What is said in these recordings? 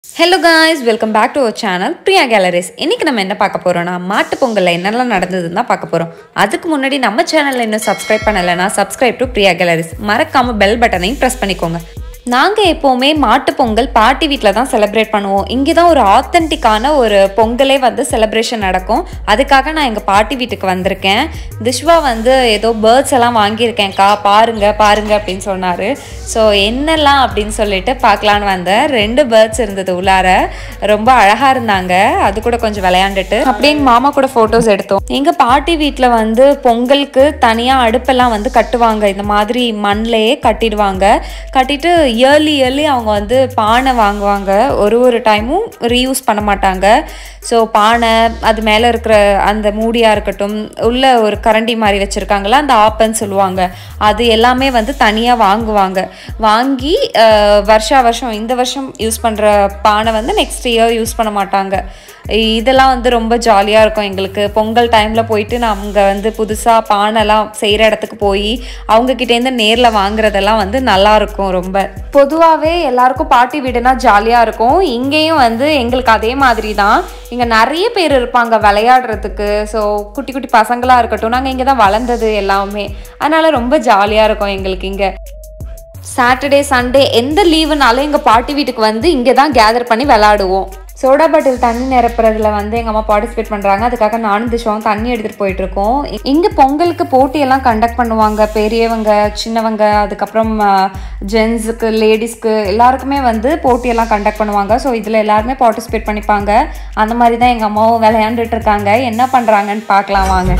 Hello guys welcome back to our channel Priya galleries இன்னைக்கு நம்ம என்ன பார்க்க போறோம்னா மாட்டு பொங்கல்ல என்னெல்லாம் நடந்ததுன்னு தான் பார்க்க போறோம் அதுக்கு முன்னாடி நம்ம சேனல்ல இன்னும் சப்ஸ்கிரைப் பண்ணலைன்னா சப்ஸ்கிரைப் டு பிரியா கேலரிஸ் மறக்காம பெல் பட்டனையும் ப்ரெஸ் பண்ணிக்கோங்க நாங்கள் எப்போவுமே மாட்டு பொங்கல் பாட்டி வீட்டில் தான் செலிப்ரேட் பண்ணுவோம் இங்கே தான் ஒரு ஆத்தென்டிக்கான ஒரு பொங்கலே வந்து செலிப்ரேஷன் நடக்கும் அதுக்காக நான் எங்கள் பாட்டி வீட்டுக்கு வந்திருக்கேன் திஷ்வா வந்து ஏதோ பேர்ட்ஸ் எல்லாம் வாங்கியிருக்கேன்க்கா பாருங்க பாருங்க அப்படின்னு சொன்னார் ஸோ என்னெல்லாம் அப்படின்னு சொல்லிட்டு பார்க்கலான்னு வந்தேன் ரெண்டு பேர்ட்ஸ் இருந்தது உள்ளார ரொம்ப அழகாக இருந்தாங்க அது கூட கொஞ்சம் விளையாண்டுட்டு அப்படியே எங்கள் மாமா கூட ஃபோட்டோஸ் எடுத்தோம் எங்கள் பாட்டி வீட்டில் வந்து பொங்கலுக்கு தனியாக அடுப்பெல்லாம் வந்து கட்டுவாங்க இந்த மாதிரி மண்ணிலேயே கட்டிடுவாங்க கட்டிட்டு இயர்லி இயர்லி அவங்க வந்து பானை வாங்குவாங்க ஒரு ஒரு டைமும் ரீயூஸ் பண்ண மாட்டாங்க ஸோ பானை அது மேலே இருக்கிற அந்த மூடியாக இருக்கட்டும் உள்ள ஒரு கரண்டி மாதிரி வச்சுருக்காங்களா அந்த ஆப்பன்னு சொல்லுவாங்க அது எல்லாமே வந்து தனியாக வாங்குவாங்க வாங்கி அஹ், வருஷா வருஷம் இந்த வருஷம் யூஸ் பண்ணுற பானை வந்து நெக்ஸ்ட் இயர் யூஸ் பண்ண மாட்டாங்க இதெல்லாம் வந்து ரொம்ப ஜாலியாக இருக்கும் எங்களுக்கு பொங்கல் டைமில் போயிட்டு நாங்கள் வந்து புதுசாக பானைலாம் செய்கிற இடத்துக்கு போய் அவங்கக்கிட்டேருந்து நேரில் வாங்குறதெல்லாம் வந்து நல்லா இருக்கும் ரொம்ப பொதுவாகவே எல்லாருக்கும் பாட்டி வீடுனா ஜாலியாக இருக்கும் இங்கேயும் வந்து எங்களுக்கு அதே மாதிரி தான் இங்கே நிறைய பேர் இருப்பாங்க விளையாடுறதுக்கு ஸோ குட்டி குட்டி பசங்களாக இருக்கட்டும் நாங்கள் இங்கே தான் வளர்ந்தது எல்லாமே அதனால் ரொம்ப ஜாலியாக இருக்கும் எங்களுக்கு இங்கே சாட்டர்டே சண்டே எந்த லீவுனாலும் எங்கள் பாட்டி வீட்டுக்கு வந்து இங்கே தான் கேதர் பண்ணி விளாடுவோம் சோடா பாட்டில் தண்ணி நிரப்புறதுல வந்து எங்கள் அம்மா பார்ட்டிசிபேட் பண்ணுறாங்க அதுக்காக நானும் திஷாவும் தண்ணி எடுத்துகிட்டு போயிட்டு இருக்கோம் இங்கே பொங்கலுக்கு போட்டியெல்லாம் கண்டக்ட் பண்ணுவாங்க பெரியவங்க சின்னவங்க அதுக்கப்புறம் ஜென்ஸுக்கு லேடிஸ்க்கு எல்லாருக்குமே வந்து போட்டியெல்லாம் கண்டக்ட் பண்ணுவாங்க ஸோ இதில் எல்லாருமே பார்ட்டிசிபேட் பண்ணிப்பாங்க அந்த மாதிரி தான் எங்கள் அம்மாவும் விளையாண்டுட்டு இருக்காங்க என்ன பண்ணுறாங்கன்னு பார்க்கலாம் வாங்க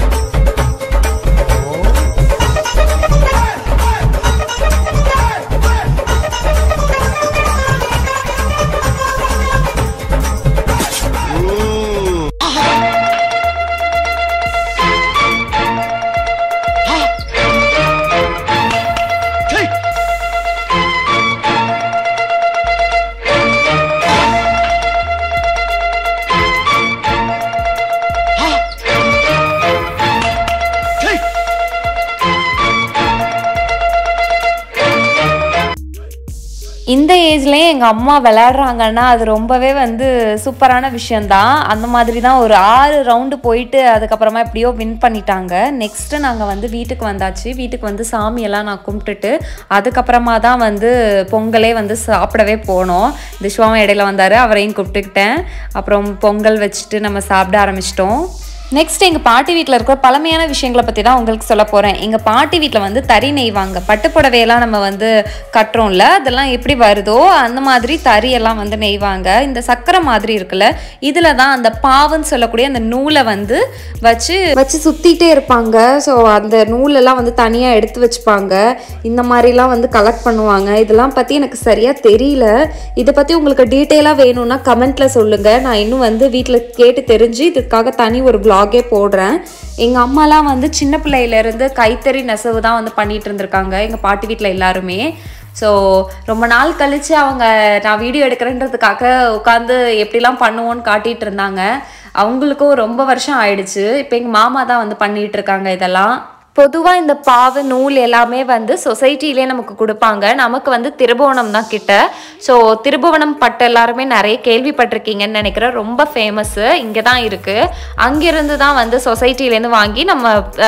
இந்த ஏஜ்லேயே எங்கள் அம்மா விளையாடுறாங்கன்னா அது ரொம்பவே வந்து சூப்பரான விஷயந்தான் அந்த மாதிரி தான் ஒரு ஆறு ரவுண்டு போயிட்டு அதுக்கப்புறமா எப்படியோ வின் பண்ணிட்டாங்க நெக்ஸ்ட்டு நாங்கள் வந்து வீட்டுக்கு வந்தாச்சு வீட்டுக்கு வந்து சாமியெல்லாம் நான் கும்பிட்டுட்டு அதுக்கப்புறமா தான் வந்து பொங்கலே வந்து சாப்பிடவே போனோம் திஷ்வாவும் இடையில வந்தார் அவரையும் கூப்பிட்டுக்கிட்டேன் அப்புறம் பொங்கல் வச்சுட்டு நம்ம சாப்பிட ஆரம்பிச்சிட்டோம் நெக்ஸ்ட் எங்கள் பாட்டி வீட்டில் இருக்கிற பழமையான விஷயங்களை பற்றி தான் உங்களுக்கு சொல்ல போகிறேன் எங்கள் பாட்டி வீட்டில் வந்து தறி நெய்வாங்க பட்டு புடவையெல்லாம் நம்ம வந்து கட்டுறோம்ல அதெல்லாம் எப்படி வருதோ அந்த மாதிரி தறியெல்லாம் வந்து நெய்வாங்க இந்த சக்கரை மாதிரி இருக்குல்ல இதில் தான் அந்த பாவுன்னு சொல்லக்கூடிய அந்த நூலை வந்து வச்சு வச்சு சுற்றிட்டே இருப்பாங்க ஸோ அந்த நூலெல்லாம் வந்து தனியாக எடுத்து வச்சுப்பாங்க இந்த மாதிரிலாம் வந்து கலெக்ட் பண்ணுவாங்க இதெல்லாம் பற்றி எனக்கு சரியாக தெரியல இதை பற்றி உங்களுக்கு டீட்டெயிலாக வேணும்னா கமெண்ட்டில் சொல்லுங்கள் நான் இன்னும் வந்து வீட்டில் கேட்டு தெரிஞ்சு இதுக்காக தனி ஒரு ப்ளாகே போடுறேன் எங்கள் அம்மாலாம் வந்து சின்ன பிள்ளையிலேருந்து கைத்தறி நெசவு தான் வந்து பண்ணிட்டு இருந்திருக்காங்க எங்கள் பாட்டி வீட்டில் எல்லாருமே ஸோ ரொம்ப நாள் கழித்து அவங்க நான் வீடியோ எடுக்கிறேன்றதுக்காக உட்காந்து எப்படிலாம் பண்ணுவோன்னு காட்டிகிட்டு இருந்தாங்க அவங்களுக்கும் ரொம்ப வருஷம் ஆயிடுச்சு இப்போ எங்கள் மாமா தான் வந்து பண்ணிகிட்டு இருக்காங்க இதெல்லாம் பொதுவாக இந்த பாவு நூல் எல்லாமே வந்து சொசைட்டிலே நமக்கு கொடுப்பாங்க நமக்கு வந்து திருபுவனம் தான் கிட்ட ஸோ திருபுவனம் பட்டு எல்லாருமே நிறைய கேள்விப்பட்டிருக்கீங்கன்னு நினைக்கிறேன் ரொம்ப ஃபேமஸ்ஸு இங்கே தான் இருக்குது அங்கேருந்து தான் வந்து சொசைட்டிலேருந்து வாங்கி நம்ம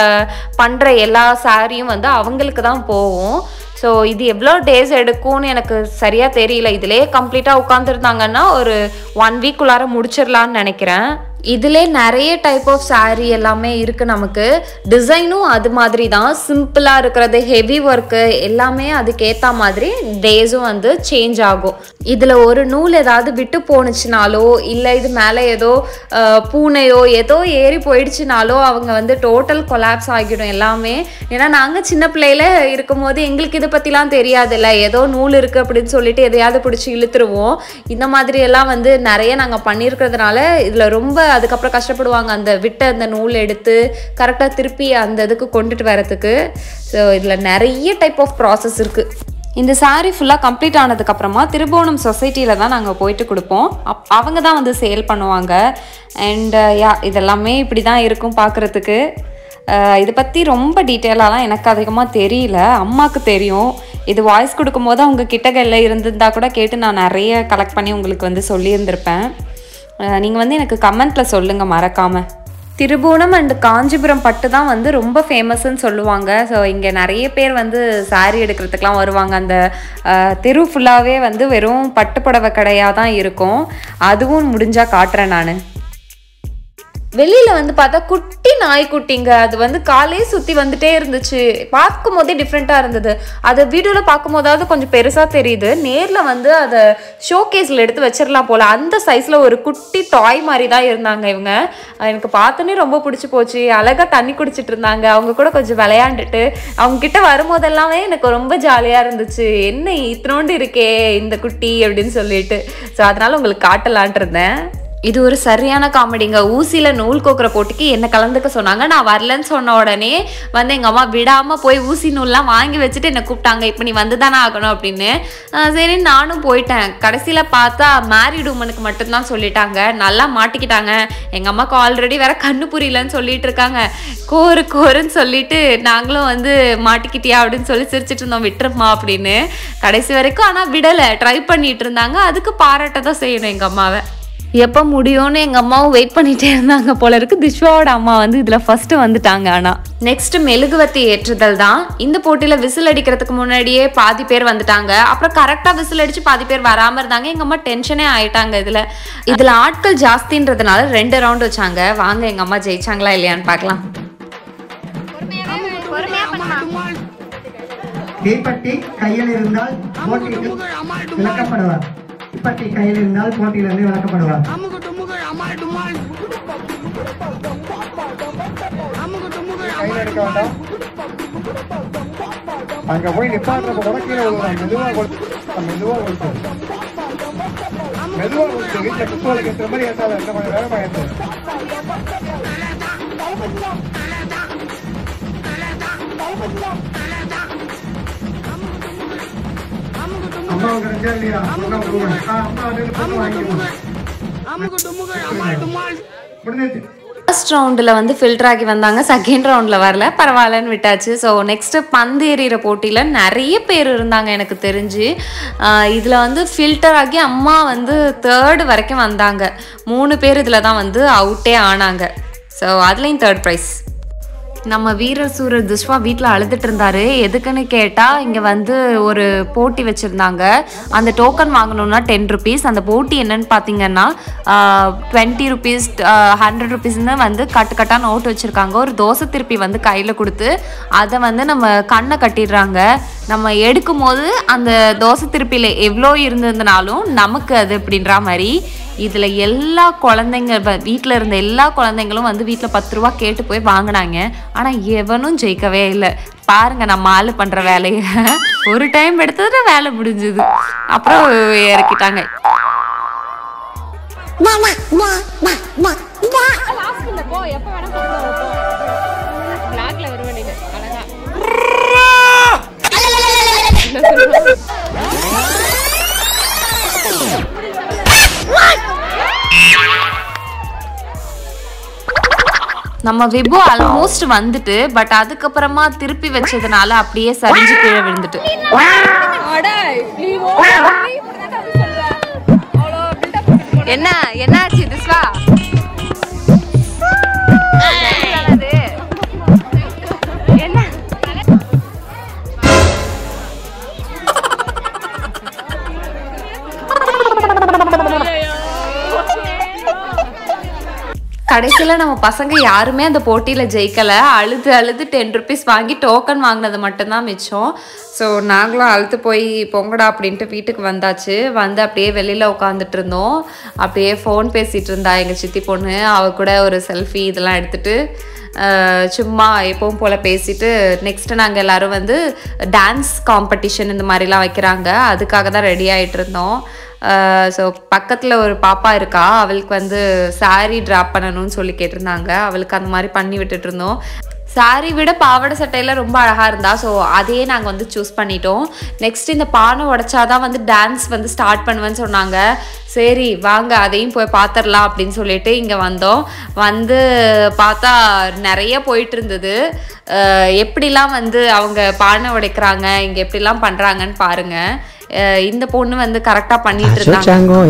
பண்ணுற எல்லா சாரியும் வந்து அவங்களுக்கு தான் போகும் ஸோ இது எவ்வளோ டேஸ் எடுக்கும்னு எனக்கு சரியாக தெரியல இதிலே கம்ப்ளீட்டாக உட்காந்துருந்தாங்கன்னா ஒரு ஒன் வீக்குள்ளார முடிச்சிடலான்னு நினைக்கிறேன் இதிலே நிறைய டைப் ஆஃப் saree எல்லாமே இருக்குது நமக்கு டிசைனும் அது மாதிரி தான் சிம்பிளாக இருக்கிறது ஹெவி ஒர்க்கு எல்லாமே அதுக்கேற்ற மாதிரி டேஸும் வந்து சேஞ்ச் ஆகும் இதில் ஒரு நூல் ஏதாவது விட்டு போணுச்சுனாலோ இல்லை இது மேலே ஏதோ அஹ், பூனையோ ஏதோ ஏறி போயிடுச்சுனாலோ அவங்க வந்து டோட்டல் கொலாப்ஸ் ஆகிடும் எல்லாமே ஏன்னா நாங்கள் சின்ன பிள்ளையில இருக்கும்போது எங்களுக்கு இதை பற்றிலாம் தெரியாதுல்ல ஏதோ நூல் இருக்குது அப்படின்னு சொல்லிட்டு எதையாவது பிடிச்சி இழுத்துருவோம் இந்த மாதிரி எல்லாம் வந்து நிறைய நாங்கள் பண்ணியிருக்கிறதுனால இதில் ரொம்ப அதுக்கப்புறம் கஷ்டப்படுவாங்க அந்த விட்ட அந்த நூல் எடுத்து கரெக்டாக திருப்பி அந்த இதுக்கு கொண்டுட்டு வரதுக்கு ஸோ இதில் நிறைய டைப் ஆஃப் ப்ராசஸ் இருக்குது இந்த saree ஃபுல்லாக கம்ப்ளீட் ஆனதுக்கப்புறமா திருபுவனம் சொசைட்டியில் தான் நாங்கள் போயிட்டு கொடுப்போம் அப் அவங்க தான் வந்து சேல் பண்ணுவாங்க அண்ட் யா இதெல்லாமே இப்படி தான் இருக்கும் பார்க்குறதுக்கு இதை பற்றி ரொம்ப டீட்டெயிலாலாம் எனக்கு அதிகமாக தெரியல அம்மாவுக்கு தெரியும் இது வாய்ஸ் கொடுக்கும்போது அவங்க கிட்டகையில் இருந்திருந்தா கூட கேட்டு நான் நிறைய கலெக்ட் பண்ணி உங்களுக்கு வந்து சொல்லியிருந்திருப்பேன் நீங்கள் வந்து எனக்கு கமெண்ட்டில் சொல்லுங்கள் மறக்காமல் திருபுவனம் அண்ட் காஞ்சிபுரம் பட்டு தான் வந்து ரொம்ப ஃபேமஸ்ன்னு சொல்லுவாங்க ஸோ இங்கே நிறைய பேர் வந்து saree எடுக்கிறதுக்கெலாம் வருவாங்க அந்த அஹ், தெரு ஃபுல்லாகவே வந்து வெறும் பட்டு புடவை கடையாக தான் இருக்கும் அதுவும் முடிஞ்சால் காட்டுறேன் நான் வெளியில வந்து பார்த்தா குட்டி நாய்க்குட்டிங்க அது வந்து காலே சுத்தி வந்துட்டே இருந்துச்சு பார்க்கும் போதே டிஃப்ரெண்டா இருந்தது அதை வீடியோல பார்க்கும் போதாவது கொஞ்சம் பெருசா தெரியுது நேர்ல வந்து அதை ஷோகேஸ்ல எடுத்து வச்சிடலாம் போல அந்த சைஸ்ல ஒரு குட்டி டாய் மாதிரி தான் இருந்தாங்க இவங்க அஹ் எனக்கு பார்த்தோன்னே ரொம்ப பிடிச்சி போச்சு அழகா தண்ணி குடிச்சிட்டு இருந்தாங்க அவங்க கூட கொஞ்சம் விளையாண்டுட்டு அவங்க கிட்ட வரும்போதெல்லாமே எனக்கு ரொம்ப ஜாலியா இருந்துச்சு என்ன இத்தினோண்டு இருக்கே இந்த குட்டி அப்படின்னு சொல்லிட்டு ஸோ அதனால உங்களுக்கு காட்டலான்ட்டு இருந்தேன் இது ஒரு சரியான காமெடிங்க ஊசியில் நூல் கோக்குற போட்டிக்கு என்ன கலந்துக்க சொன்னாங்க நான் வரலன்னு சொன்ன உடனே வந்து எங்கள் அம்மா விடாமல் போய் ஊசி நூல்லாம் வாங்கி வச்சுட்டு என்னை கூப்பிட்டாங்க இப்போ நீ வந்து தானே ஆகணும் அப்படின்னு ஆஹ் சரி நானும் போயிட்டேன் கடைசியில் பார்த்தா மேரிட் உமனுக்கு மட்டும்தான் சொல்லிட்டாங்க நல்லா மாட்டிக்கிட்டாங்க எங்கள் அம்மாவுக்கு ஆல்ரெடி வேற கண்ணு புரியலன்னு சொல்லிட்டு இருக்காங்க கோரு கோருன்னு சொல்லிட்டு நாங்களும் வந்து மாட்டிக்கிட்டியா அப்படின்னு சொல்லி சிரிச்சிட்டு இருந்தோம் விட்டுருமா அப்படின்னு கடைசி வரைக்கும் ஆனால் விடலை ட்ரை பண்ணிட்டு இருந்தாங்க அதுக்கு பாராட்ட தான் செய்யணும் எங்கள் அம்மாவை எப்போ முடியும்னு எங்கள் அம்மாவும் வெயிட் பண்ணிட்டே இருந்தாங்க போல இருக்கு திஷ்வாவோட அம்மா வந்து இதில் ஃபர்ஸ்ட் வந்துட்டாங்க ஆனால் நெக்ஸ்ட் மெழுகுவத்தி ஏற்றுதல் தான் இந்த போட்டியில் விசில் அடிக்கிறதுக்கு முன்னாடியே பாதி பேர் வந்துட்டாங்க அப்புறம் கரெக்டாக விசில் அடிச்சு பாதி பேர் வராமல் இருந்தாங்க எங்கள் அம்மா டென்ஷனே ஆயிட்டாங்க இதில் இதில் ஆட்கள் ஜாஸ்தின்றதுனால ரெண்டு ரவுண்ட் வச்சாங்க வாங்க எங்கள் அம்மா ஜெயிச்சாங்களா இல்லையான்னு பார்க்கலாம் தீப்பெட்டி கையில் இருந்தால் போட்டியில் விளக்கப்படுவார் தீப்பெட்டி கையில் இருந்தால் போட்டியிலிருந்து விளக்கப்படுவார் கையில எடுக்க வேண்டாம் அங்க போய் நிப்பாட்டுறப்ப கூட கீழே விழுவான் மெதுவா கொளுத்து மெதுவா கொளுத்து மெதுவா கொளுத்து வீட்டுல குப்போலுக்கு ஏத்துற மாதிரி ஏத்தாத இன்னும் கொஞ்சம் வேகமா ஏத்து அம்மாவுக்கு ரெஞ்சா இல்லையா அம்மா கொடுங்க. ஆ, அம்மா அது பொண்ணு வாங்கிக்கோங்க முடிஞ்சிச்சு ஃபர்ஸ்ட் ரவுண்டில் வந்து ஃபில்டர் ஆகி வந்தாங்க செகண்ட் ரவுண்டில் வரல பரவாயில்லன்னு விட்டாச்சு ஸோ நெக்ஸ்ட்டு பந்து எறிகிற போட்டியில் நிறைய பேர் இருந்தாங்க எனக்கு தெரிஞ்சு இதில் வந்து ஃபில்டர் ஆகி அம்மா வந்து தேர்டு வரைக்கும் வந்தாங்க மூணு பேர் இதில் தான் வந்து அவுட்டே ஆனாங்க ஸோ அதுலேயும் தேர்ட் ப்ரைஸ் நம்ம வீரர் சூரர் துஷ்வா வீட்டில் அழுதுட்டு இருந்தாரு எதுக்குன்னு கேட்டால் இங்கே வந்து ஒரு போட்டி வச்சுருந்தாங்க அந்த டோக்கன் வாங்கணும்னா டென் ருபீஸ் அந்த போட்டி என்னன்னு பார்த்தீங்கன்னா டுவெண்ட்டி ருபீஸ் ஹண்ட்ரட் ருபீஸ்னு வந்து கட்டு கட்டாக நோட்டு வச்சுருக்காங்க ஒரு தோசை திருப்பி வந்து கையில் கொடுத்து அதை வந்து நம்ம கண்ணை கட்டிடுறாங்க நம்ம எடுக்கும் போது அந்த தோசை திருப்பியில் எவ்வளோ இருந்ததுனாலும் நமக்கு அது அப்படின்ற மாதிரி இதில் எல்லா குழந்தைங்க வீட்டில் இருந்த எல்லா குழந்தைங்களும் வந்து வீட்டில் பத்து ரூபா கேட்டு போய் வாங்கினாங்க ஆனால் எவனும் ஜெயிக்கவே இல்லை பாருங்க நம்ம ஆளு பண்ணுற வேலையை ஒரு டைம் எடுத்ததுல வேலை முடிஞ்சுது அப்புறம் இறக்கிட்டாங்க நம்ம விபு ஆல்மோஸ்ட் வந்துட்டு பட் அதுக்கப்புறமா திருப்பி வச்சதுனால அப்படியே சரிஞ்சு கீழே விழுந்துட்டு என்ன என்ன ஆச்சு திஸ்வா என்ன கடைசியில் நம்ம பசங்க யாருமே அந்த போட்டியில் ஜெயிக்கலை அழுது அழுது டென் ருபீஸ் வாங்கி டோக்கன் வாங்கினது மட்டும்தான் மிச்சம் ஸோ நாங்களும் அழுத்து போய் பொங்கடா அப்படின்ட்டு வீட்டுக்கு வந்தாச்சு வந்து அப்படியே வெளியில் உட்காந்துட்டு இருந்தோம் அப்படியே ஃபோன் பேசிகிட்டு இருந்தா எங்கள் சித்தி பொண்ணு அவ கூட ஒரு செல்ஃபி இதெல்லாம் எடுத்துட்டு அஹ், சும்மா எப்பவும் போல் பேசிட்டு நெக்ஸ்ட்டு நாங்கள் எல்லோரும் வந்து டான்ஸ் காம்படிஷன் இந்த மாதிரிலாம் வைக்கிறாங்க அதுக்காக தான் ரெடி ஆகிட்டு இருந்தோம் ஸோ பக்கத்தில் ஒரு பாப்பா இருக்கா அவளுக்கு வந்து saree ட்ராப் பண்ணணும்னு சொல்லி கேட்டிருந்தாங்க அவளுக்கு அந்த மாதிரி பண்ணி விட்டுட்டு இருந்தோம் சாரி விட பாவாடை சட்டையில ரொம்ப அழகாக இருந்தா ஸோ அதையே நாங்கள் வந்து சூஸ் பண்ணிட்டோம் நெக்ஸ்ட் இந்த பானை உடைச்சாதான் வந்து டான்ஸ் வந்து ஸ்டார்ட் பண்ணுவேன்னு சொன்னாங்க சரி வாங்க அதையும் போய் பார்த்துடலாம் அப்படின்னு சொல்லிட்டு இங்கே வந்தோம் வந்து பார்த்தா நிறைய போயிட்டு இருந்தது அஹ் எப்படிலாம் வந்து அவங்க பானை உடைக்கிறாங்க இங்கே எப்படிலாம் பண்ணுறாங்கன்னு பாருங்க அஹ் இந்த பொண்ணு வந்து கரெக்டாக பண்ணிட்டு இருந்தாங்க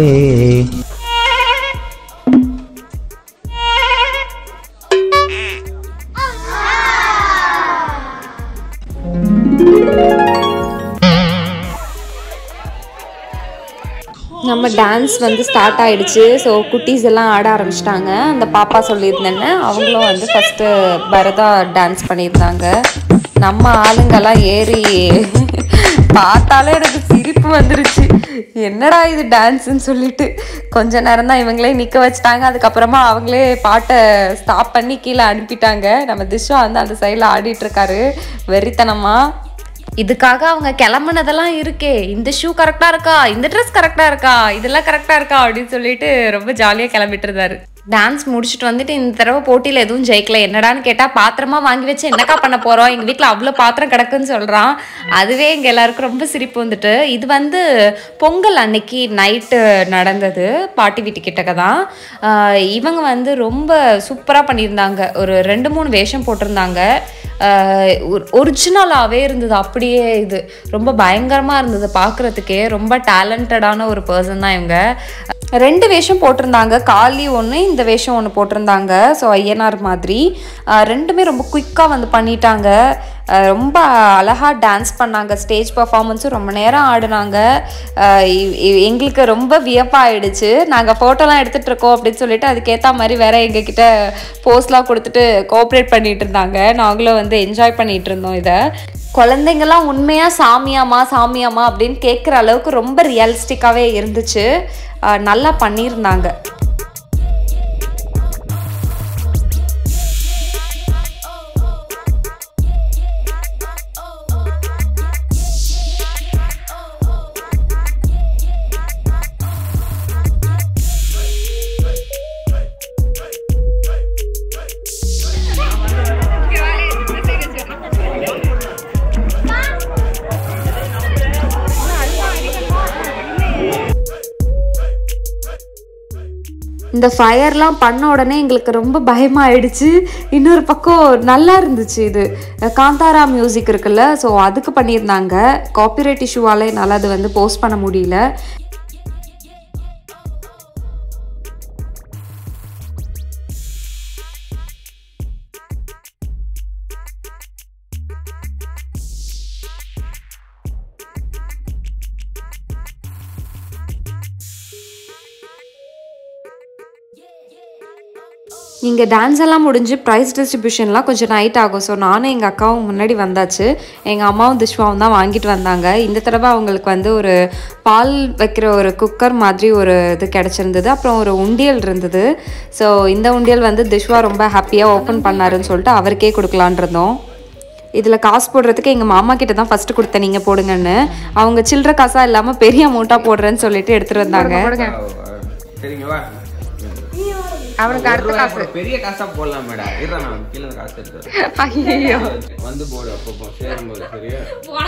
நம்ம டான்ஸ் வந்து ஸ்டார்ட் ஆயிடுச்சு ஸோ குட்டீஸ் எல்லாம் ஆட ஆரம்பிச்சிட்டாங்க அந்த பாப்பா சொல்லியிருந்தேன்னு அவங்களும் வந்து ஃபஸ்ட்டு பரதா டான்ஸ் பண்ணியிருந்தாங்க நம்ம ஆளுங்கெல்லாம் ஏறி பார்த்தாலே எனக்கு சிரிப்பு வந்துருச்சு என்னடா இது டான்ஸ்ன்னு சொல்லிட்டு கொஞ்ச நேரம் தான் இவங்களே நிற்க வச்சுட்டாங்க அதுக்கப்புறமா அவங்களே பாட்டை ஸ்டாப் பண்ணி கீழே அனுப்பிட்டாங்க நம்ம திஷா வந்து அந்த சைடில் ஆடிட்டு இருக்காரு வெறித்தனமாக இதுக்காக அவங்க கிளம்புனதெல்லாம் இருக்கே இந்த ஷூ கரெக்டாக இருக்கா இந்த ட்ரெஸ் கரெக்டாக இருக்கா இதெல்லாம் கரெக்டாக இருக்கா அப்படின்னு சொல்லிட்டு ரொம்ப ஜாலியாக கிளம்பிட்டு இருந்தாரு டான்ஸ் முடிச்சுட்டு வந்துட்டு இந்த தடவை போட்டியில் எதுவும் ஜெயிக்கல என்னடான்னு கேட்டால் பாத்திரமா வாங்கி வச்சு என்னக்கா பண்ண போகிறோம் எங்கள் வீட்டில் அவ்வளோ பாத்திரம் கிடக்குன்னு சொல்கிறான் அதுவே எங்கள் எல்லாருக்கும் ரொம்ப சிரிப்பு வந்துட்டு இது வந்து பொங்கல் அன்னைக்கு நைட்டு நடந்தது பாட்டி வீட்டு கிட்டக்க தான் ஆஹ் இவங்க வந்து ரொம்ப சூப்பராக பண்ணியிருந்தாங்க ஒரு ரெண்டு மூணு வேஷம் போட்டிருந்தாங்க ஒரிஜினலாகவே இருந்தது அப்படியே இது ரொம்ப பயங்கரமாக இருந்தது பார்க்குறதுக்கே ரொம்ப டேலண்டடான ஒரு பர்சன் தான் இவங்க ரெண்டு வேஷம் போட்டிருந்தாங்க காளி ஒன்று இந்த வேஷம் ஒன்று போட்டிருந்தாங்க ஸோ ஐயனார் மாதிரி அஹ் ரெண்டுமே ரொம்ப குயிக்காக வந்து பண்ணிட்டாங்க அஹ் ரொம்ப அழகாக டான்ஸ் பண்ணாங்க ஸ்டேஜ் பர்ஃபார்மன்ஸும் ரொம்ப நேரம் ஆடினாங்க அஹ் இ- இ- எங்களுக்கு ரொம்ப வியப்பாயிடுச்சு நாங்கள் ஃபோட்டோலாம் எடுத்துகிட்டு இருக்கோம் அப்படின்னு சொல்லிட்டு அதுக்கேற்ற மாதிரி வேற எங்ககிட்ட போஸ்ட்லாம் கொடுத்துட்டு கோஆப்ரேட் பண்ணிட்டு இருந்தாங்க நாங்களும் வந்து என்ஜாய் பண்ணிட்டு இருந்தோம் இதை குழந்தைங்கள்லாம் உண்மையாக சாமியாமா சாமியாமா அப்படின்னு கேட்குற அளவுக்கு ரொம்ப ரியலிஸ்டிக்காகவே இருந்துச்சு அஹ் நல்லா பண்ணியிருந்தாங்க இந்த ஃபயர்லாம் பண்ண உடனே எங்களுக்கு ரொம்ப பயமாயிடுச்சு இன்னொரு பக்கம் நல்லா இருந்துச்சு இது காந்தாரா மியூசிக் இருக்குல்ல ஸோ அதுக்கு பண்ணியிருந்தாங்க காப்பிரைட் இஷ்யூவால் என்னால் அது வந்து போஸ்ட் பண்ண முடியல இங்கே டான்ஸ் எல்லாம் முடிஞ்சு ப்ரைஸ் டிஸ்ட்ரிபியூஷன்லாம் கொஞ்சம் நைட் ஆகும் ஸோ நானும் எங்கள் அக்காவும் முன்னாடி வந்தாச்சு எங்கள் அம்மாவும் திஷ்வாவும் தான் வாங்கிட்டு வந்தாங்க இந்த தடவை அவங்களுக்கு வந்து ஒரு பால் வைக்கிற ஒரு குக்கர் மாதிரி ஒரு இது கிடச்சிருந்தது அப்புறம் ஒரு உண்டியல் இருந்தது ஸோ இந்த உண்டியல் வந்து திஷ்வா ரொம்ப ஹாப்பியாக ஓப்பன் பண்ணாருன்னு சொல்லிட்டு அவருக்கே கொடுக்கலான் இருந்தோம் இதில் காசு போடுறதுக்கு எங்கள் மாமா கிட்ட தான் ஃபஸ்ட்டு கொடுத்தேன் நீங்கள் போடுங்கன்னு அவங்க சில்லற காசாக இல்லாமல் பெரிய அமௌண்ட்டாக போடுறேன்னு சொல்லிட்டு எடுத்துகிட்டு வந்தாங்க சரிங்களா அவனுக்கு அடுத்த காசு பெரிய காசா போடலாம் மேடம் இருடா நான் கீழே இருந்து காசு எடுத்து ஐயோ வந்து போடு அப்பப்போ சேரும்போது சரியா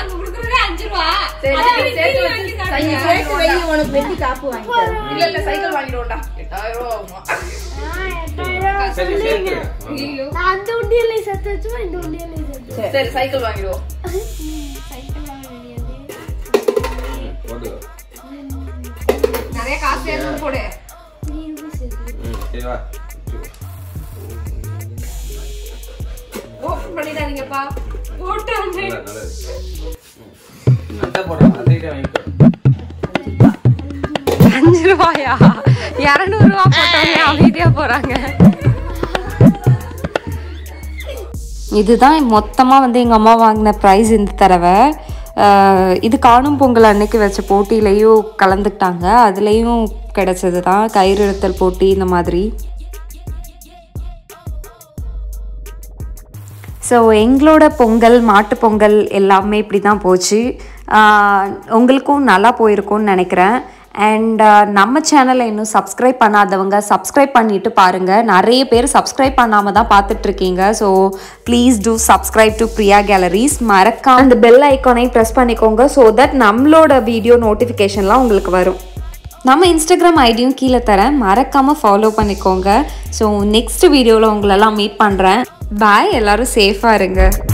இல்ல இல்ல சைக்கிள் வாங்கிடுவோம்டா எட்டாயிரம் ரூபா ஆகுமா சரி சேர்த்து நான் அந்த உண்டியலை சத்து வச்சுமா இந்த உண்டியலை சத்து சரி சைக்கிள் வாங்கிடுவோம் போடு நிறைய காசு சேர்ந்து போடு த்ரீ ருபீஸ் இருக்கு ம் சரி வா ஓபன் பண்ணிடாதீங்கப்பா போட்டு நல்லது நல்லது ம். அட்டை போடுறேன் அதையிட்டே வாங்கிக்கோ அஞ்சு ரூபாயா இரநூறுவா போட்டவங்க அமைதியா போறாங்க இதுதான் மொத்தமாக வந்து எங்கள் அம்மா வாங்கின ப்ரைஸ் இந்த தடவை அஹ் இது காணும் பொங்கல் அன்னைக்கு வச்ச போட்டியிலையும் கலந்துக்கிட்டாங்க அதுலேயும் கிடைச்சது தான் கயிறு இழுத்தல் போட்டி இந்த மாதிரி ஸோ எங்களோட பொங்கல் மாட்டு பொங்கல் எல்லாமே இப்படி தான் போச்சு ஆஹ் உங்களுக்கும் நல்லா போயிருக்கும்னு நினைக்கிறேன் அண்ட் நம்ம சேனலை இன்னும் சப்ஸ்கிரைப் பண்ணாதவங்க சப்ஸ்கிரைப் பண்ணிட்டு பாருங்கள் நிறைய பேர் சப்ஸ்கிரைப் பண்ணாமல் தான் பார்த்துட்ருக்கீங்க so please do subscribe to Priya galleries மறக்காம அந்த பெல் ஐக்கானை ப்ரெஸ் பண்ணிக்கோங்க ஸோ தட் நம்மளோட வீடியோ நோட்டிஃபிகேஷன்லாம் உங்களுக்கு வரும் நம்ம இன்ஸ்டாகிராம் ஐடியும் கீழே தரேன் மறக்காமல் ஃபாலோ பண்ணிக்கோங்க ஸோ நெக்ஸ்ட் வீடியோவில் உங்களெல்லாம் மீட் பண்ணுறேன் பாய் எல்லாரும் சேஃபாக இருங்க